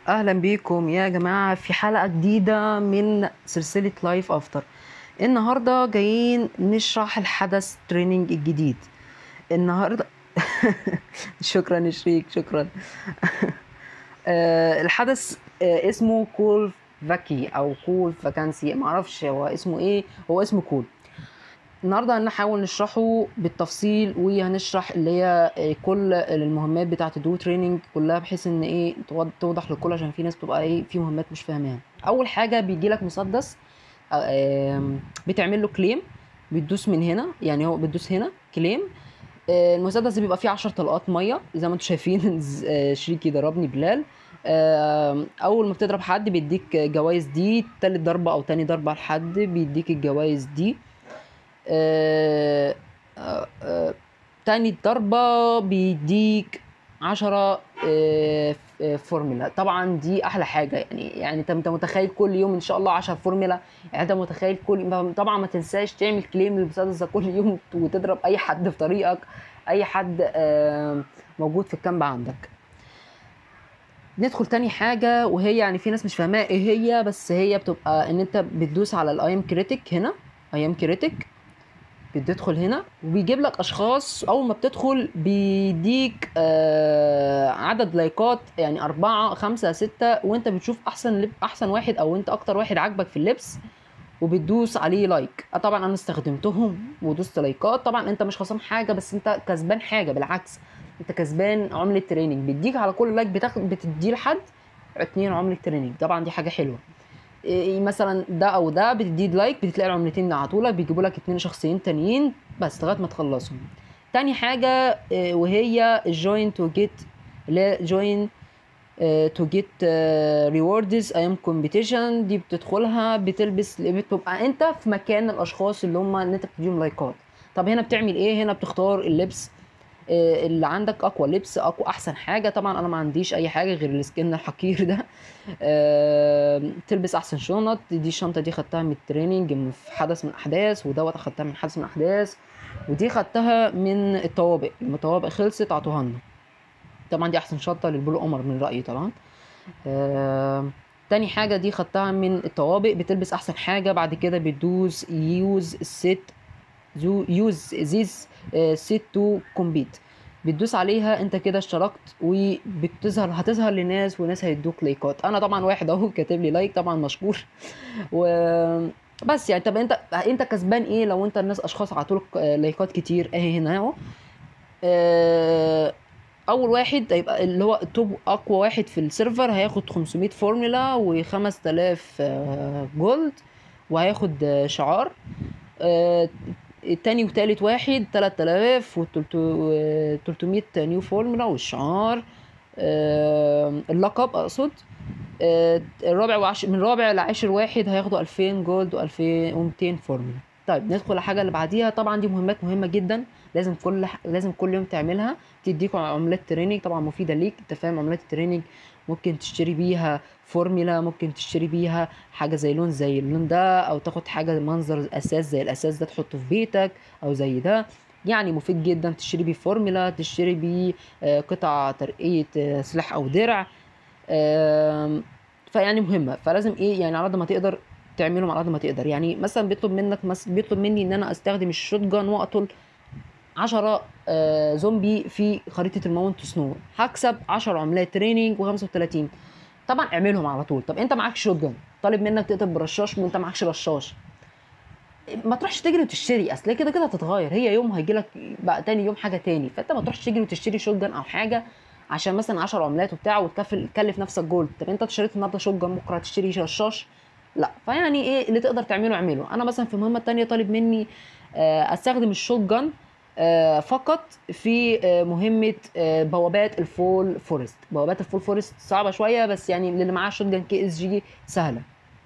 اهلا بيكم يا جماعه في حلقه جديده من سلسله لايف افتر النهارده جايين نشرح الحدث تريننج الجديد النهارده شكرا يا شريك شكرا آه، الحدث آه، اسمه كول فاكي او كول فاكانسي معرفش هو اسمه ايه هو اسمه كول النهارده هنحاول نشرحه بالتفصيل وهنشرح اللي هي آه، كل المهمات بتاعه الدو تريننج كلها بحيث ان ايه توض- توضح للكل عشان في ناس بتبقى ايه في مهمات مش فاهماها اول حاجه بيجي لك مسدس آه، آم، بتعمل له كليم بتدوس من هنا يعني هو بتدوس هنا كليم آه، المسدس ده بيبقى فيه 10 طلقات ميه زي ما انتم شايفين ز- آه، شريكي ضربني بلال آه، اول ما بتضرب حد بيديك جوائز دي تالت ضربه او تاني ضربه لحد بيديك الجوائز دي آه، آه، آه، تاني ضربة بيديك عشرة آه، آه، فورمولا طبعا دي احلى حاجة يعني يعني انت انت متخيل كل يوم ان شاء الله 10 فورمولا يعني انت متخيل كل طبعا ما تنساش تعمل كليم للمسدس ده كل يوم وتضرب اي حد في طريقك اي حد آه، موجود في الكامب عندك ندخل تاني حاجة وهي يعني في ناس مش فاهماها ايه هي بس هي بتبقى ان انت بتدوس على الايام كريتيك هنا ايام كريتيك بتدخل هنا وبيجيب لك اشخاص اول ما بتدخل بيديك آه عدد لايكات يعني أربعة خمسة ستة وانت بتشوف احسن لب احسن واحد او انت اكتر واحد عاجبك في اللبس وبتدوس عليه لايك آه طبعا انا استخدمتهم ودوست لايكات طبعا انت مش خسران حاجه بس انت كسبان حاجه بالعكس انت كسبان عمله تريننج بيديك على كل لايك بتاخد بتديه لحد اتنين عمله تريننج طبعا دي حاجه حلوه إيه مثلا ده او ده بتدي لايك بتلاقي العملتين عطولك بيجيبوا لك اتنين شخصيين تانيين بس لغايه ما تخلصهم تاني حاجه إيه، وهي جوين تو جيت لا جوين تو جيت ريوردز ايام كومبيتيشن دي بتدخلها بتلبس بتبقى انت في مكان الاشخاص اللي هم ان انت بتديهم لايكات طب هنا بتعمل ايه هنا بتختار اللبس آه، اللي عندك اقوى لبس اقوى احسن حاجه طبعا انا ما عنديش اي حاجه غير السكن الحقير ده آه، تلبس احسن شنط دي الشنطه دي خدتها من التريننج من في حدث من الاحداث ودوت خدتها من حدث من الاحداث ودي خدتها من الطوابق لما الطوابق خلصت عطوها لنا طبعا دي احسن شنطه للبلو قمر من رايي طبعا آه، تاني حاجة دي خدتها من الطوابق بتلبس أحسن حاجة بعد كده بتدوس يوز الست زو يوز زيز سيت تو كومبيت بتدوس عليها انت كده اشتركت وبتظهر هتظهر لناس وناس هيدوك لايكات انا طبعا واحد اهو كاتب لي لايك طبعا مشكور و بس يعني طب انت انت كسبان ايه لو انت الناس اشخاص عطولك آه، لايكات كتير اهي هنا اهو آه، اول واحد هيبقى اللي هو التوب اقوى واحد في السيرفر هياخد 500 فورمولا و5000 جولد وهياخد آه، شعار آه، التاني وتالت واحد 3000 و 300 نيو فورمولا والشعار آه، اللقب اقصد آه، الرابع وعش... من رابع لعاشر واحد هياخدوا 2000 جولد و2200 فورمولا طيب ندخل الحاجه اللي بعديها طبعا دي مهمات مهمه جدا لازم كل ح- لازم كل يوم تعملها تديك عملات تريننج طبعا مفيده ليك انت فاهم عملات التريننج ممكن تشتري بيها فورمولا ممكن تشتري بيها حاجه زي لون زي اللون ده او تاخد حاجه منظر اساس زي الاساس ده تحطه في بيتك او زي ده يعني مفيد جدا تشتري بيه فورمولا تشتري بيه آه، قطع ترقية آه، سلاح او درع آم، فيعني مهمة فلازم ايه يعني على قد ما تقدر تعملهم على قد ما تقدر يعني مثلا بيطلب منك مس... بيطلب مني ان انا استخدم الشوت جان واقتل 10 آه زومبي في خريطة الماونت سنو هكسب 10 عملات تريننج و35 طبعا اعملهم على طول طب انت معاك شوت جان طالب منك تقتل برشاش وانت معكش رشاش ما تروحش تجري وتشتري اصل هي كده كده هتتغير هي يوم هيجي لك بقى تاني يوم حاجه تاني فانت ما تروحش تجري وتشتري شوت جان او حاجه عشان مثلا 10 عملات وبتاع وتكفل تكلف نفسك جولد طب انت اشتريت النهارده شوت جان بكره هتشتري رشاش لا فيعني ايه اللي تقدر تعمله اعمله انا مثلا في المهمه التانيه طالب مني آه، استخدم الشوت جان آه، فقط في آه، مهمه آه، بوابات الفول فورست بوابات الفول فورست صعبه شويه بس يعني اللي معاه شوت جان كي اس جي سهله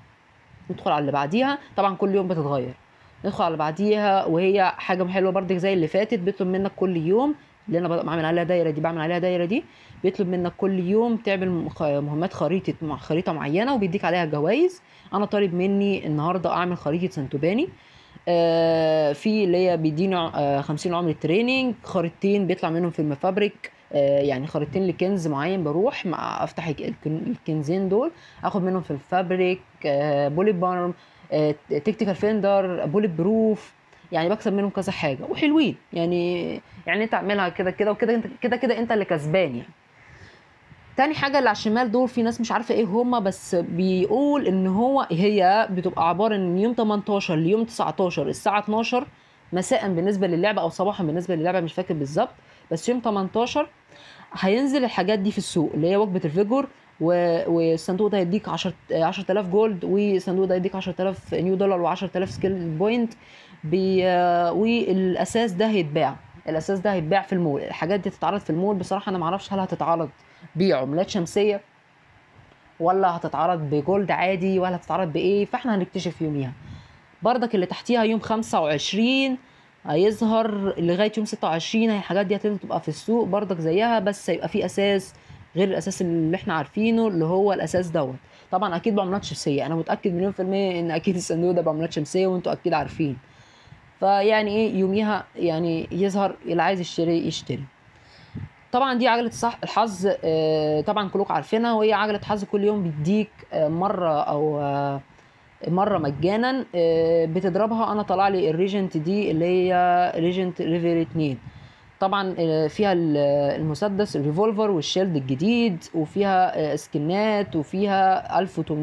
ندخل على اللي بعديها طبعا كل يوم بتتغير ندخل على اللي بعديها وهي حاجه حلوه برضك زي اللي فاتت بيطلب منك كل يوم اللي انا بعمل عليها دايره دي بعمل عليها دايره دي بيطلب منك كل يوم تعمل مخ- مهمات خريطه مع خريطه معينه وبيديك عليها جوائز انا طالب مني النهارده اعمل خريطه سنتوباني آه في اللي هي بيديني آه 50 عمر تريننج خريطتين بيطلع منهم فيلم فابريك آه، يعني خريطتين لكنز معين بروح مع افتح الك- الكنزين دول اخد منهم في الفابريك آه، بوليت بارم آه، تكتيكال فيندر بوليت بروف يعني بكسب منهم كذا حاجه وحلوين يعني يعني انت اعملها كده كده وكده انت كده كده انت اللي كسبان يعني تاني حاجة اللي على الشمال دول في ناس مش عارفة ايه هما بس بيقول ان هو هي بتبقى عبارة ان من يوم 18 ليوم 19 الساعة 12 مساء بالنسبة للعبة او صباحا بالنسبة للعبة مش فاكر بالظبط بس يوم 18 هينزل الحاجات دي في السوق اللي هي وجبة الفيجور و- والصندوق ده هيديك 10 10000 جولد والصندوق ده هيديك 10000 نيو دولار و10000 سكيل بوينت بي والاساس ده هيتباع الاساس ده هيتباع في المول الحاجات دي تتعرض في المول بصراحه انا معرفش هل هتتعرض بعملات شمسيه ولا هتتعرض بجولد عادي ولا هتتعرض بايه فاحنا هنكتشف يوميها بردك اللي تحتيها يوم 25 هيظهر لغايه يوم 26 هي الحاجات دي هتبدا تبقى في السوق بردك زيها بس هيبقى في اساس غير الاساس اللي احنا عارفينه اللي هو الاساس دوت طبعا اكيد بعملات شمسيه انا متاكد مليون في الميه ان اكيد الصندوق ده بعملات شمسيه وانتوا اكيد عارفين فيعني ايه يوميها يعني يظهر اللي عايز يشتري يشتري طبعا دي عجله صح الحظ آه، طبعا كلكم عارفينها وهي عجله حظ كل يوم بيديك آه، مره او آه، مره مجانا آه، بتضربها انا طلع لي الريجنت دي اللي هي ريجنت ليفل 2 طبعا آه، فيها ال- المسدس الريفولفر والشيلد الجديد وفيها آه، سكنات وفيها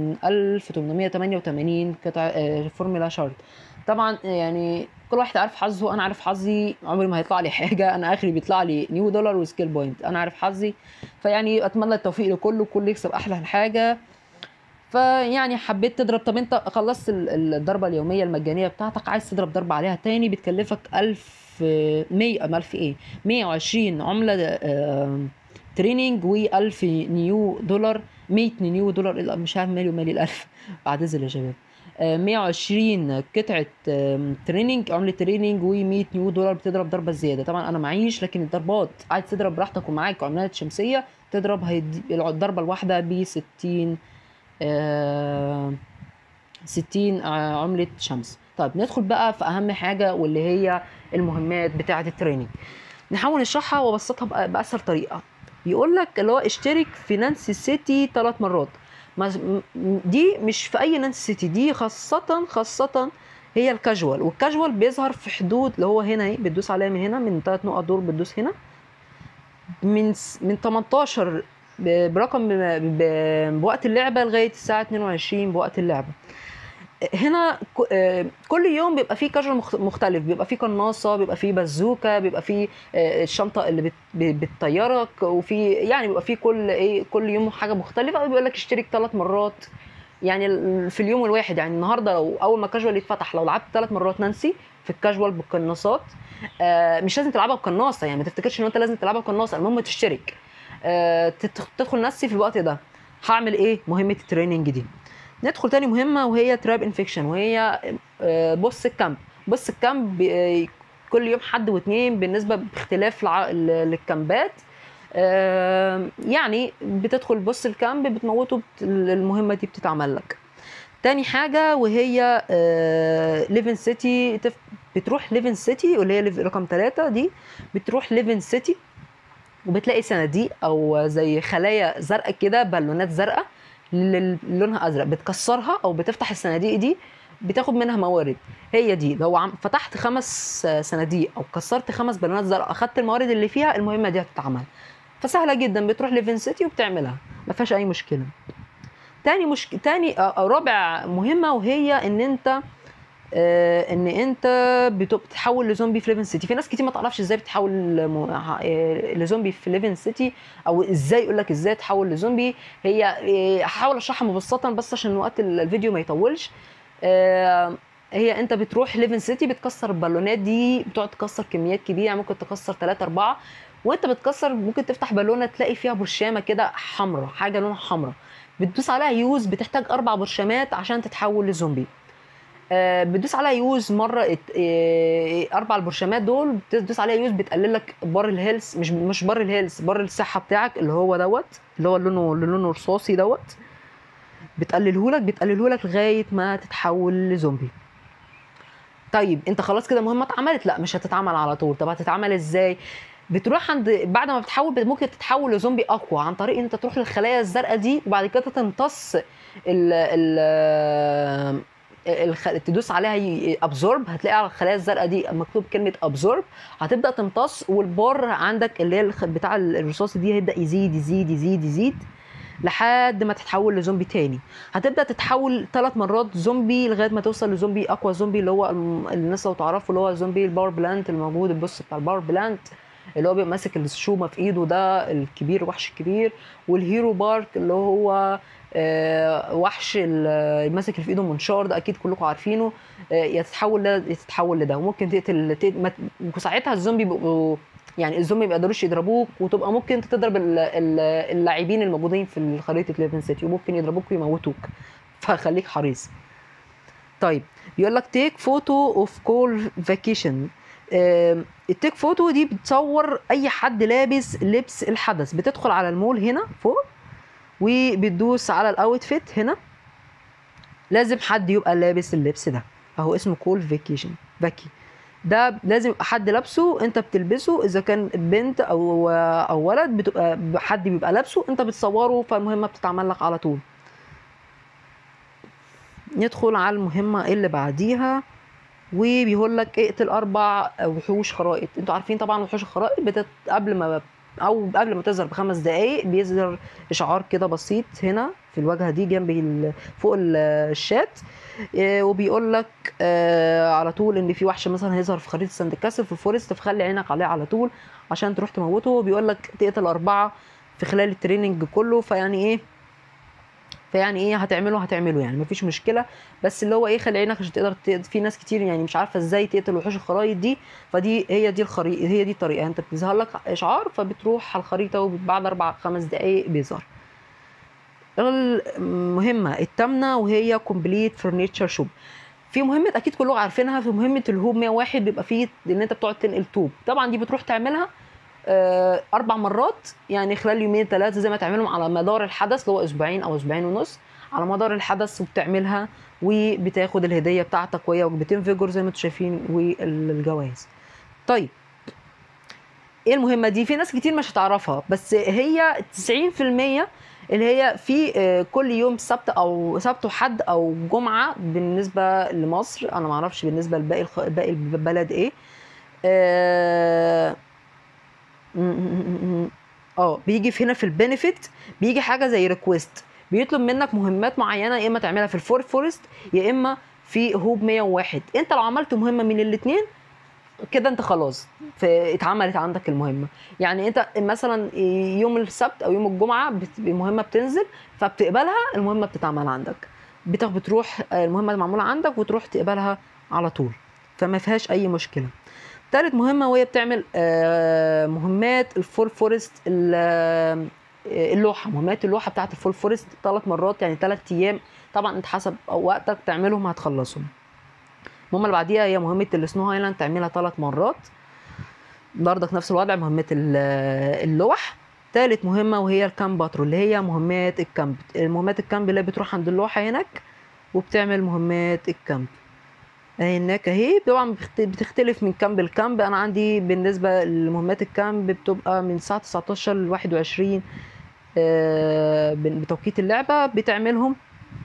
1888 قطع آه، فورمولا شارت طبعا يعني كل واحد عارف حظه انا عارف حظي عمري ما هيطلع لي حاجه انا اخري بيطلع لي نيو دولار وسكيل بوينت انا عارف حظي فيعني اتمنى التوفيق لكله كله يكسب احلى حاجه فيعني حبيت تضرب طب انت خلصت ال- ال- الضربه اليوميه المجانيه بتاعتك عايز تضرب ضربه عليها تاني بتكلفك 1000 100 أم 1000 ايه 120 عمله آه، تريننج و1000 نيو دولار 100 نيو دولار لا، مش عارف مالي ومالي الألف بعتذر يا شباب آه، 120 قطعة آم، تريننج عملة تريننج و100 نيو دولار بتضرب ضربة زيادة طبعا أنا معيش لكن الضربات عايز تضرب براحتك ومعاك عملات شمسية تضرب هيدي الضربة الواحدة ب 60 آه، 60 آه، عملة شمس طيب ندخل بقى في أهم حاجة واللي هي المهمات بتاعة التريننج نحاول نشرحها وابسطها بأ- بأسهل طريقة يقول لك اللي هو اشترك في نانسي سيتي ثلاث مرات ما- م- دي مش في اي نانسي سيتي دي خاصة خاصة هي الكاجوال والكاجوال بيظهر في حدود اللي هو هنا اهي بتدوس عليها من هنا من ثلاث نقط دول بتدوس هنا من س- من 18 ب- برقم ب- ب- بوقت اللعبة لغاية الساعة 22 بوقت اللعبة هنا ك- آه، كل يوم بيبقى فيه كاجوال مخ- مختلف بيبقى فيه قناصة بيبقى فيه بازوكا بيبقى فيه آه، الشنطة اللي بت- ب- بتطيرك وفي يعني بيبقى فيه كل ايه كل يوم حاجة مختلفة بيقول لك اشترك ثلاث مرات يعني ال- في اليوم الواحد يعني النهارده لو اول ما الكاجوال يتفتح لو لعبت ثلاث مرات نانسي في الكاجوال بالقناصات آه، مش لازم تلعبها بقناصه يعني ما تفتكرش ان انت لازم تلعبها بقناصه المهم تشترك آه، تت- تدخل نانسي في الوقت ده هعمل ايه مهمه التريننج دي ندخل تاني مهمه وهي تراب انفكشن وهي آه، بص الكامب بص الكامب آه، كل يوم حد واثنين بالنسبه باختلاف الع- ال- للكامبات آه، يعني بتدخل بص الكامب بتموته بت- المهمه دي بتتعمل لك تاني حاجه وهي ليفن سيتي بتروح ليفن سيتي واللي هي ليف- رقم ثلاثة دي بتروح ليفن سيتي وبتلاقي صناديق او زي خلايا زرقاء كده بالونات زرقاء اللي لونها ازرق بتكسرها او بتفتح الصناديق دي بتاخد منها موارد هي دي لو عم فتحت خمس آه، صناديق او كسرت خمس بالونات زرقاء اخدت الموارد اللي فيها المهمه دي هتتعمل فسهله جدا بتروح ليفن سيتي وبتعملها ما فيهاش اي مشكله تاني مش تاني آه، آه، رابع مهمه وهي ان انت آه، ان انت بت- بتتحول لزومبي في ليفن سيتي في ناس كتير ما تعرفش ازاي بتتحول م- آه، لزومبي في ليفن سيتي او ازاي يقول لك ازاي تحول لزومبي هي آه، هحاول اشرحها مبسطا بس عشان وقت ال- الفيديو ما يطولش آه، هي انت بتروح ليفن سيتي بتكسر البالونات دي بتقعد تكسر كميات كبيره ممكن تكسر 3 4 وانت بتكسر ممكن تفتح بالونه تلاقي فيها برشامه كده حمراء حاجه لونها حمراء بتدوس عليها يوز بتحتاج اربع برشامات عشان تتحول لزومبي آه، بتدوس عليها يوز مره ات- آه، اربع البرشامات دول بتدوس عليها يوز بتقلل لك بار الهيلث مش مش بار الهيلث بار الصحه بتاعك اللي هو دوت اللي هو لونه اللي لونه رصاصي دوت بتقلله لك بتقلله لك لغايه ما تتحول لزومبي طيب انت خلاص كده مهمه اتعملت لا مش هتتعمل على طول طب هتتعمل ازاي بتروح عند بعد ما بتحول بت- ممكن تتحول لزومبي اقوى عن طريق ان انت تروح للخلايا الزرقاء دي وبعد كده تمتص ال ال الخ... تدوس عليها ابزورب هتلاقي على الخلايا الزرقاء دي مكتوب كلمه ابزورب هتبدا تمتص والبار عندك اللي هي الخ- بتاع الرصاص دي هيبدا يزيد يزيد يزيد يزيد لحد ما تتحول لزومبي تاني هتبدا تتحول ثلاث مرات زومبي لغايه ما توصل لزومبي اقوى زومبي اللي هو الم- الناس لو تعرفوا اللي هو زومبي الباور بلانت الموجود البص بتاع الباور بلانت اللي هو بيبقى ماسك الشومه في ايده ده الكبير الوحش الكبير والهيرو بارك اللي هو آه، وحش ال- ماسك اللي في ايده منشار ده اكيد كلكم عارفينه آه، يتتحول ده يتتحول لده وممكن تقتل تقتل- ما ت- وساعتها الزومبي بيبقوا يعني الزومبي ما يقدروش يضربوك وتبقى ممكن انت تضرب ال- ال- اللاعبين الموجودين في خريطه ليفن سيتي وممكن يضربوك ويموتوك فخليك حريص طيب بيقول لك تيك فوتو اوف كول فاكيشن التيك فوتو دي بتصور اي حد لابس لبس الحدث بتدخل على المول هنا فوق وبتدوس على الاوتفيت هنا لازم حد يبقى لابس اللبس ده اهو اسمه كول فيكيشن فاكي ده لازم يبقى حد لابسه انت بتلبسه اذا كان بنت او او ولد بتبقى حد بيبقى لابسه انت بتصوره فالمهمه بتتعمل لك على طول ندخل على المهمه اللي بعديها وبيقول لك اقتل اربع وحوش خرائط انتوا عارفين طبعا وحوش الخرائط بتت... قبل ما او قبل ما تظهر بخمس دقايق بيظهر اشعار كده بسيط هنا في الواجهه دي جنب ال... فوق ال- الشات إيه، وبيقول لك آه على طول ان في وحش مثلا هيظهر في خريطه ساند كاسل في الفورست فخلي عينك عليه على طول عشان تروح تموته وبيقول لك تقتل اربعه في خلال التريننج كله فيعني ايه فيعني ايه هتعمله هتعمله يعني مفيش مشكله بس اللي هو ايه خلي عينك عشان تقدر ت... في ناس كتير يعني مش عارفه ازاي تقتل وحوش الخرايط دي فدي هي دي الخريطه هي دي الطريقه انت بتظهر لك اشعار فبتروح على الخريطه وبعد اربع خمس دقائق بيظهر المهمه الثامنه وهي كومبليت فرنيتشر شوب في مهمه اكيد كلكم عارفينها في مهمه الهوب 101 بيبقى فيه ان انت بتقعد تنقل طوب طبعا دي بتروح تعملها آه، اربع مرات يعني خلال يومين ثلاثه زي ما تعملهم على مدار الحدث اللي هو اسبوعين او اسبوعين ونص على مدار الحدث وبتعملها وبتاخد الهديه بتاعتك وهي وجبتين فيجور زي ما انتم شايفين والجوائز طيب ايه المهمه دي في ناس كتير مش هتعرفها بس هي 90% اللي هي في آه، كل يوم سبت او سبت وحد او جمعه بالنسبه لمصر انا ما اعرفش بالنسبه لباقي الخ... باقي البلد ايه آه، م- م- م- اه بيجي في هنا في البنفيت بيجي حاجه زي ريكويست بيطلب منك مهمات معينه يا اما تعملها في الفور فورست يا اما في هوب 101 انت لو عملت مهمه من الاثنين كده انت خلاص في اتعملت عندك المهمه يعني انت مثلا يوم السبت او يوم الجمعه بت- المهمه بتنزل فبتقبلها المهمه بتتعمل عندك بت- بتروح المهمه معموله عندك وتروح تقبلها على طول فما فيهاش اي مشكله تالت مهمة وهي بتعمل آه، مهمات الفول فورست ال- آه، اللوحة مهمات اللوحة بتاعت الفول فورست ثلاث مرات يعني ثلاث أيام طبعا أنت حسب وقتك تعملهم هتخلصهم المهمة اللي بعديها هي مهمة السنو هايلاند تعملها ثلاث مرات برضك نفس الوضع مهمة ال- اللوح تالت مهمة وهي الكامب باترول اللي هي مهمات الكامب مهمات الكامب اللي بتروح عند اللوحة هناك وبتعمل مهمات الكامب اهي هناك اهي طبعا بتخت- بتختلف من كامب لكامب انا عندي بالنسبه لمهمات الكامب بتبقى من الساعه 19 ل 21 آه، بن- بتوقيت اللعبه بتعملهم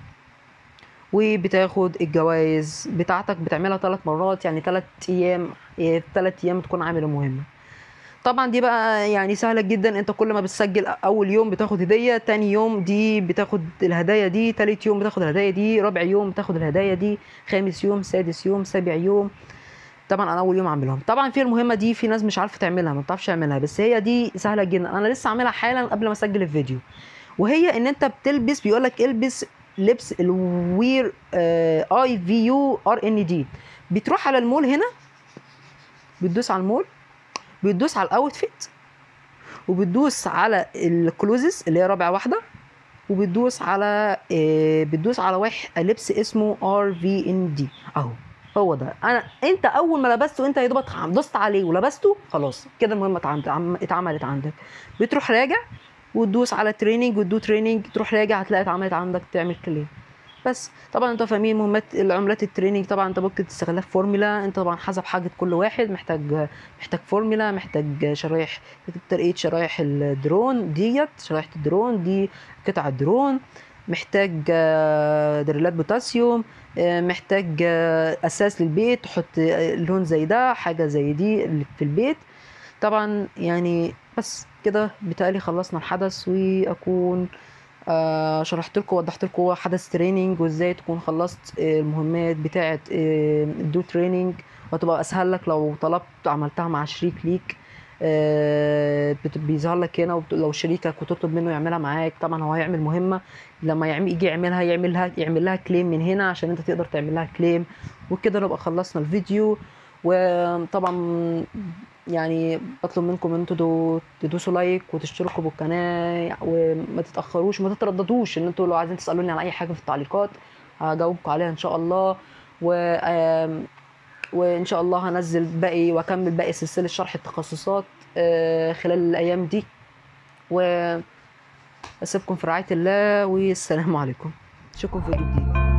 وبتاخد الجوائز بتاعتك بتعملها ثلاث مرات يعني ثلاث ايام ثلاث ايام تكون عامل المهمه طبعا دي بقى يعني سهله جدا انت كل ما بتسجل اول يوم بتاخد هديه تاني يوم دي بتاخد الهدايا دي تالت يوم بتاخد الهدايا دي رابع يوم بتاخد الهدايا دي خامس يوم سادس يوم سابع يوم طبعا انا اول يوم عاملهم طبعا في المهمه دي في ناس مش عارفه تعملها ما بتعرفش تعملها بس هي دي سهله جدا انا لسه عاملها حالا قبل ما اسجل الفيديو وهي ان انت بتلبس بيقول لك البس لبس الوير اي في يو ار ان دي بتروح على المول هنا بتدوس على المول بتدوس على الاوتفيت وبتدوس على الكلوزز اللي هي رابع واحده وبتدوس على آه، بتدوس على واحد لبس اسمه ار في ان دي اهو هو ده انا انت اول ما لبسته انت يا دوبك دوست عليه ولبسته خلاص كده المهمه اتعملت عم- اتعملت عندك بتروح راجع وتدوس على تريننج وتدو تريننج تروح راجع هتلاقي اتعملت عندك تعمل كليم بس طبعا انتوا فاهمين مهمات العملات التريننج طبعا انت ممكن تستغلها في فورمولا انت طبعا حسب حاجه كل واحد محتاج محتاج فورمولا محتاج شرايح تقيت شرايح الدرون ديت شرايح الدرون دي قطع الدرون محتاج آه، دريلات بوتاسيوم آه، محتاج آه، اساس للبيت تحط آه، لون زي ده حاجه زي دي اللي في البيت طبعا يعني بس كده بتالي خلصنا الحدث واكون آه شرحت لكم وضحت لكم حدث تريننج وازاي تكون خلصت آه، المهمات بتاعه آه، الدو تريننج وهتبقى اسهل لك لو طلبت عملتها مع شريك ليك آه، بت- بيظهر لك هنا وبت- لو شريكك وتطلب منه يعملها معاك طبعا هو هيعمل مهمه لما يعمل يجي يعملها يعملها يعمل لها كليم من هنا عشان انت تقدر تعمل لها كليم وكده نبقى خلصنا الفيديو وطبعا يعني بطلب منكم ان انتوا دو- تدوسوا لايك وتشتركوا بالقناه وما تتاخروش وما تترددوش ان انتوا لو عايزين تسالوني على اي حاجه في التعليقات هجاوبكم عليها ان شاء الله و آم، وان شاء الله هنزل باقي واكمل باقي سلسله شرح التخصصات آه، خلال الايام دي و اسيبكم في رعايه الله والسلام عليكم اشوفكم في فيديو جديد